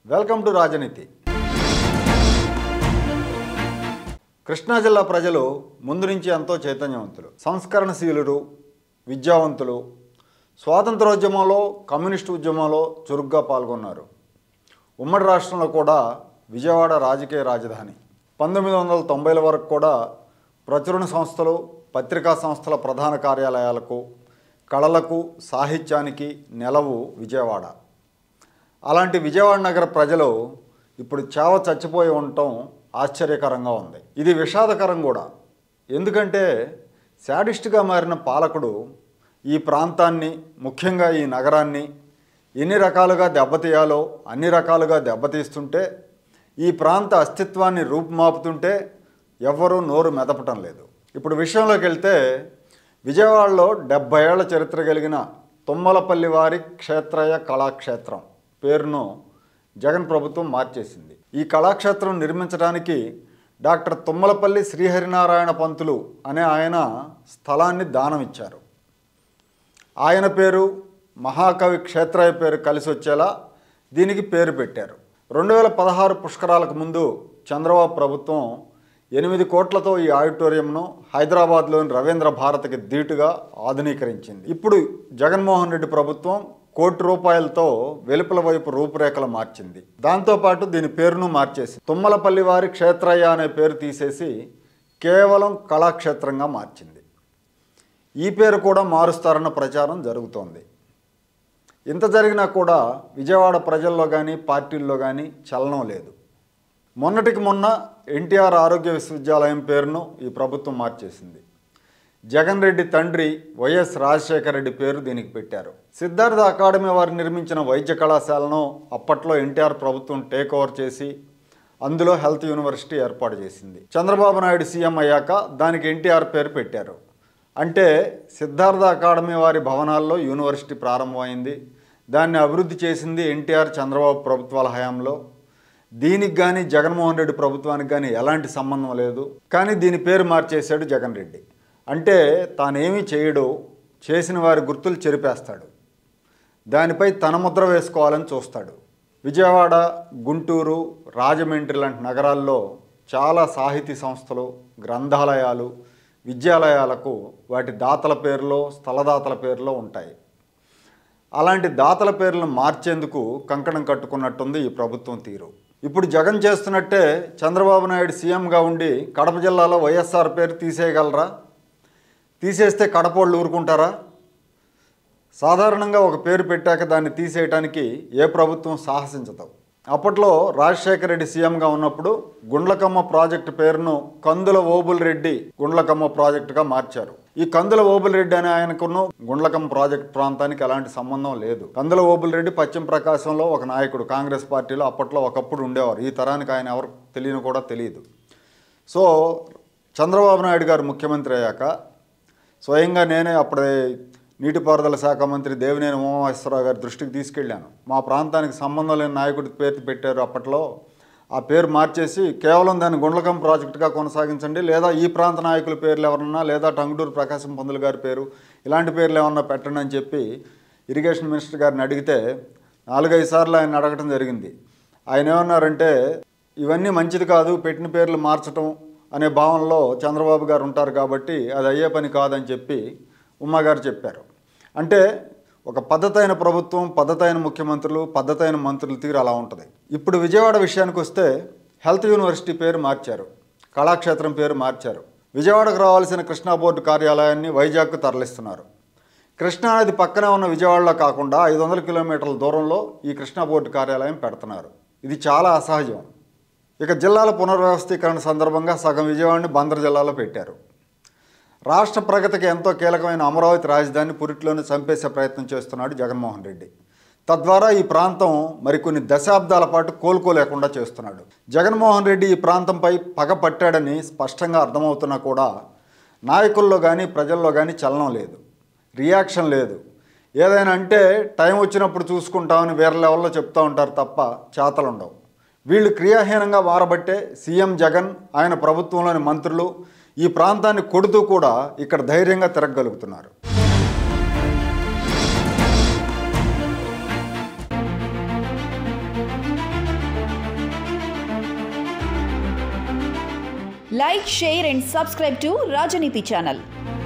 Welcome to రాజనీతి కృష్ణా జిల్లా ప్రజలు ముందు నుంచి ఎంతో చైతన్యవంతులు సంస్కరణశీలురు విద్యావంతులు స్వాతంత్రోద్యమంలో కమ్యూనిస్టు ఉద్యమంలో చురుగ్గా పాల్గొన్నారు ఉమ్మడి రాష్ట్రంలో కూడా విజయవాడ రాజకీయ రాజధాని పంతొమ్మిది వందల తొంభైల వరకు కూడా ప్రచురణ సంస్థలు పత్రికా సంస్థల ప్రధాన కార్యాలయాలకు కళలకు సాహిత్యానికి నెలవు విజయవాడ అలాంటి విజయవాడ నగర ప్రజలు ఇప్పుడు చావ చచ్చిపోయి ఉండటం ఆశ్చర్యకరంగా ఉంది ఇది విషాదకరం కూడా ఎందుకంటే శాడిస్ట్గా మారిన పాలకుడు ఈ ప్రాంతాన్ని ముఖ్యంగా ఈ నగరాన్ని ఎన్ని రకాలుగా దెబ్బతీయాలో అన్ని రకాలుగా దెబ్బతీస్తుంటే ఈ ప్రాంత అస్తిత్వాన్ని రూపుమాపుతుంటే ఎవ్వరూ నోరు మెదపటం లేదు ఇప్పుడు విషయంలోకి వెళ్తే విజయవాడలో డెబ్బై ఏళ్ల చరిత్ర కలిగిన తుమ్మలపల్లి వారి క్షేత్రయ కళాక్షేత్రం పేరును జగన్ ప్రభుత్వం మార్చేసింది ఈ కళాక్షేత్రం నిర్మించడానికి డాక్టర్ తుమ్మలపల్లి శ్రీహరినారాయణ పంతులు అనే ఆయన స్థలాన్ని దానం ఇచ్చారు ఆయన పేరు మహాకవి క్షేత్రయ్య పేరు కలిసి వచ్చేలా దీనికి పేరు పెట్టారు రెండు వేల పదహారు పుష్కరాలకు ముందు చంద్రబాబు ప్రభుత్వం ఎనిమిది కోట్లతో ఈ ఆడిటోరియంను హైదరాబాద్లోని రవీంద్ర భారతికి ధీటుగా ఆధునీకరించింది ఇప్పుడు జగన్మోహన్ రెడ్డి ప్రభుత్వం కోటి రూపాయలతో వెలుపల వైపు రూపురేఖలు మార్చింది దాంతోపాటు దీని పేరును మార్చేసి తుమ్మలపల్లి వారి క్షేత్రయ్య అనే పేరు తీసేసి కేవలం కళాక్షేత్రంగా మార్చింది ఈ పేరు కూడా మారుస్తారన్న ప్రచారం జరుగుతోంది ఇంత జరిగినా కూడా విజయవాడ ప్రజల్లో కానీ పార్టీల్లో కానీ చలనం లేదు మొన్నటికి మొన్న ఎన్టీఆర్ ఆరోగ్య విశ్వవిద్యాలయం పేరును ఈ ప్రభుత్వం మార్చేసింది జగన్ రెడ్డి తండ్రి వైఎస్ రాజశేఖర రెడ్డి పేరు దీనికి పెట్టారు సిద్ధార్థ అకాడమీ వారు నిర్మించిన వైద్య కళాశాలను అప్పట్లో ఎన్టీఆర్ ప్రభుత్వం టేక్ ఓవర్ చేసి అందులో హెల్త్ యూనివర్సిటీ ఏర్పాటు చేసింది చంద్రబాబు నాయుడు సీఎం అయ్యాక దానికి ఎన్టీఆర్ పేరు పెట్టారు అంటే సిద్ధార్థ అకాడమీ వారి భవనాల్లో యూనివర్సిటీ ప్రారంభమైంది దాన్ని అభివృద్ధి చేసింది ఎన్టీఆర్ చంద్రబాబు ప్రభుత్వాల హయాంలో దీనికి కానీ జగన్మోహన్ రెడ్డి ప్రభుత్వానికి కానీ ఎలాంటి సంబంధం లేదు కానీ దీని పేరు మార్చేశాడు జగన్ రెడ్డి అంటే తానేమీ చేయడు చేసిన వారి గుర్తులు చెరిపేస్తాడు దానిపై తన ముద్ర వేసుకోవాలని చూస్తాడు విజయవాడ గుంటూరు రాజమండ్రి లాంటి నగరాల్లో చాలా సాహితీ సంస్థలు గ్రంథాలయాలు విద్యాలయాలకు వాటి దాతల పేరులో స్థలదాతల పేరులో ఉంటాయి అలాంటి దాతల పేర్లను మార్చేందుకు కంకణం కట్టుకున్నట్టుంది ఈ ప్రభుత్వం తీరు ఇప్పుడు జగన్ చేస్తున్నట్టే చంద్రబాబు నాయుడు సీఎంగా ఉండి కడప జిల్లాలో వైఎస్ఆర్ పేరు తీసేయగలరా తీసేస్తే కడపోళ్ళు ఊరుకుంటారా సాధారణంగా ఒక పేరు పెట్టాక దాన్ని తీసేయటానికి ఏ ప్రభుత్వం సాహసించదు అప్పట్లో రాజశేఖర రెడ్డి సీఎంగా ఉన్నప్పుడు గుండ్లకమ్మ ప్రాజెక్టు పేరును కందుల ఓబుల్ రెడ్డి గుండ్లకమ్మ ప్రాజెక్టుగా మార్చారు ఈ కందుల ఓబుల్ రెడ్డి అనే ఆయనకును గుండ్లకమ్మ ప్రాజెక్ట్ ప్రాంతానికి ఎలాంటి సంబంధం లేదు కందుల ఓబుల్ రెడ్డి పశ్చిమ ప్రకాశంలో ఒక నాయకుడు కాంగ్రెస్ పార్టీలో అప్పట్లో ఒకప్పుడు ఉండేవారు ఈ తరానికి ఆయన ఎవరు తెలియని కూడా తెలియదు సో చంద్రబాబు నాయుడు గారు ముఖ్యమంత్రి అయ్యాక స్వయంగా నేనే అప్పుడే నీటిపారుదల శాఖ మంత్రి దేవినేని ఉమామహేశ్వరరావు గారి దృష్టికి తీసుకెళ్ళాను మా ప్రాంతానికి సంబంధం లేని నాయకుడి పేరు పెట్టారు అప్పట్లో ఆ పేరు మార్చేసి కేవలం దాన్ని గుండ్లకం ప్రాజెక్టుగా కొనసాగించండి లేదా ఈ ప్రాంత నాయకుల పేర్లు ఎవరన్నా లేదా టంగుటూరు ప్రకాశం పందులు గారి పేరు ఇలాంటి పేర్లు ఏమన్నా పెట్టండి అని చెప్పి ఇరిగేషన్ మినిస్టర్ గారిని అడిగితే నాలుగైదు సార్లు ఆయన అడగటం జరిగింది ఆయన ఏమన్నారంటే ఇవన్నీ మంచిది కాదు పెట్టిన పేర్లు మార్చటం అనే భావనలో చంద్రబాబు గారు ఉంటారు కాబట్టి అది అయ్యే పని కాదని చెప్పి ఉమ్మగారు చెప్పారు అంటే ఒక పద్ధతైన ప్రభుత్వం పద్ధతైన ముఖ్యమంత్రులు పద్ధతైన మంత్రులు తీరు అలా ఉంటుంది ఇప్పుడు విజయవాడ విషయానికి వస్తే హెల్త్ యూనివర్సిటీ పేరు మార్చారు కళాక్షేత్రం పేరు మార్చారు విజయవాడకు రావాల్సిన కృష్ణా బోర్డు కార్యాలయాన్ని వైజాగ్కు తరలిస్తున్నారు కృష్ణా నది పక్కనే ఉన్న విజయవాడలో కాకుండా ఐదు వందల కిలోమీటర్ల దూరంలో ఈ కృష్ణా బోర్డు కార్యాలయం పెడుతున్నారు ఇది చాలా అసహజం ఇక జిల్లాల పునర్వ్యవస్థీకరణ సందర్భంగా సగం విజయవాడని బందర్ జిల్లాలో పెట్టారు రాష్ట్ర ప్రగతికి ఎంతో కీలకమైన అమరావతి రాజధాని పురిట్లోనే చంపేసే ప్రయత్నం చేస్తున్నాడు జగన్మోహన్ రెడ్డి తద్వారా ఈ ప్రాంతం మరికొన్ని దశాబ్దాల పాటు కోలుకోలేకుండా చేస్తున్నాడు జగన్మోహన్ రెడ్డి ఈ ప్రాంతంపై పగ పట్టాడని స్పష్టంగా అర్థమవుతున్నా కూడా నాయకుల్లో కానీ ప్రజల్లో కానీ చలనం లేదు రియాక్షన్ లేదు ఏదైనా అంటే టైం వచ్చినప్పుడు చూసుకుంటామని వేరే లెవెల్లో చెప్తూ ఉంటారు తప్ప చేతలు ఉండవు వీళ్ళు క్రియాహీనంగా మారబట్టే సీఎం జగన్ ఆయన ప్రభుత్వంలోని మంత్రులు ఈ ప్రాంతాన్ని కొడుతూ కూడా ఇక్కడ ధైర్యంగా తిరగగలుగుతున్నారు Like, share and subscribe to Rajaniti channel.